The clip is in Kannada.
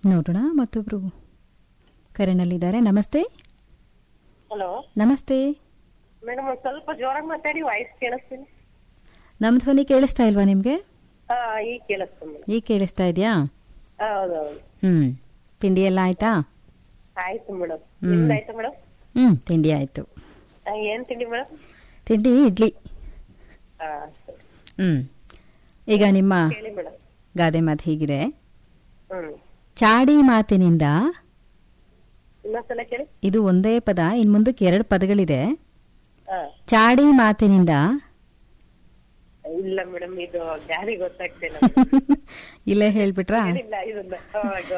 ನೋಡೋಣ ಮತ್ತೊಬ್ರು ಕರೆನಲ್ಲಿದ್ದಾರೆ ನಮಸ್ತೆ ಹಲೋ ನಮಸ್ತೆ ಮೇಡಮ್ ಒಂದ್ ಸ್ವಲ್ಪ ಜೋರಾಗಿ ಮಾತಾಡಿ ವಾಯ್ಸ್ ಕೇಳಿಸ್ತೀನಿ ನಮ್ಮ ಧ್ವನಿ ಕೇಳಿಸ್ತಾ ಇಲ್ವಾ ನಿಮಗೆ ಹಾ ಈಗ ಕೇಳಿಸ್ತೀನಿ ಮೇಡಮ್ ಈಗ ಕೇಳಿಸ್ತಾ ಇದೆಯಾ ಹೌದೌದು ಹ್ಮ್ ತಿಂಡಿ ಎಲ್ಲ ಆಯ್ತಾ ಆಯ್ತು ಮೇಡಮ್ ಹ್ಮ್. ನಿಮ್ದು ಆಯ್ತಾ ಮೇಡಮ್ ಹ್ಮ್ ತಿಂಡಿ ಆಯ್ತು ಏನ್ ತಿಂಡಿ ಮೇಡಮ್ ತಿಂಡಿ ಇಡ್ಲಿ ಹಾ ಸರಿ. ಹ್ಮ್ ಈಗ ನಿಮ್ಮ ಹೇಳಿ ಮೇಡಮ್ ಗಾದೆ ಮಾತು ಹೀಗಿದೆ ಹ್ಮ್ ಚಾಡಿ ಮಾತಿನಿಂದ ಇನ್ನೊಂದ್ಸಲ ಕೇಳಿ ಇದು ಒಂದೇ ಪದ ಇನ್ ಮುಂದಕ್ಕೆ ಎರಡು ಪದಗಳಿದೆ ಹಾ ಚಾಡಿ ಮಾತಿನಿಂದ ಇಲ್ಲ ಮೇಡಮ್ ಇದು ಗಾಡಿ ಗೊತ್ತಾಗ್ತಿಲ್ಲ ಇಲ್ಲೇ ಹೇಳ್ಬಿಟ್ರಾ ಇಲ್ಲ ಇದನ್ನ